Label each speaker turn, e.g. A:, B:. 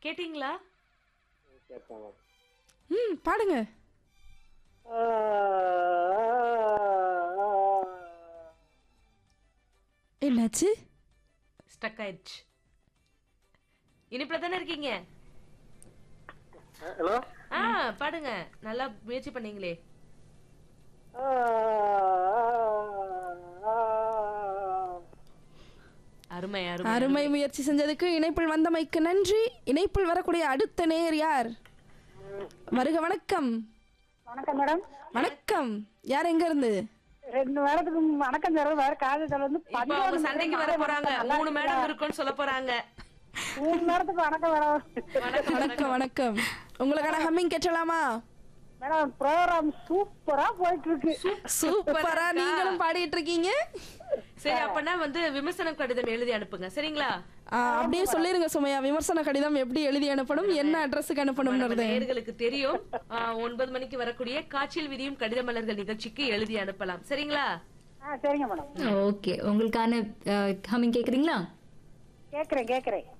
A: கேட்டிங்களா
B: கேட்பாங்க
C: ம் பாடுங்க என்னாச்சு
A: ஸ்டக் ஆயிடுச்சு இனிப்புல தானே இருக்கீங்க
B: ஹலோ
A: ஆ பாடுங்க நல்லா முயற்சி பண்ணீங்களே அருமை அருமை
C: அருமை முயற்சி செஞ்சதுக்கு இணைப்பில் வந்தமைக்கு நன்றி இணைப்பில் வரக்கூடிய அடுத்த நேர் யார் வருக வணக்கம்
D: வணக்கம் மேடம்
C: வணக்கம் யார் எங்க இருந்து
D: ரெண்டு மேடத்துக்கு வணக்கம் தர வேற காலேஜ்ல வந்து
A: இப்ப அவங்க சண்டைக்கு வர போறாங்க மூணு மேடம் இருக்குன்னு சொல்ல போறாங்க
D: மூணு நேரத்துக்கு வணக்கம் மேடம்
A: வணக்கம்
C: வணக்கம் வணக்கம் உங்களுக்கான ஹம்மிங் கேட்டலாமா
D: மேடம் ப்ரோக்ராம் சூப்பரா போயிட்டு இருக்கு
C: சூப்பரா நீங்களும் பாடிட்டு இருக்கீங்க
A: சரி அப்பனா வந்து விமர்சன கடிதம் எழுதி அனுப்புங்க சரிங்களா
C: ஆ, அப்படியே சொல்லிருங்க சுமையா விமர்சன கடிதம் எப்படி எழுதி அனுப்பணும் என்ன அட்ரஸுக்கு
A: நம்ம
C: அனுப்பணும்ன்றது
A: நேயர்களுக்கு தெரியும் ஆ, ஒன்பது மணிக்கு வரக்கூடிய காய்ச்சல் விரியும் கடித மலர்கள் நிகழ்ச்சிக்கு எழுதி அனுப்பலாம் சரிங்களா
D: ஆ சரிங்க மேடம்
E: ஓகே உங்களுக்கான ஹமிங் கேக்குறீங்களா
D: கேக்குறேன் கேக்குறேன்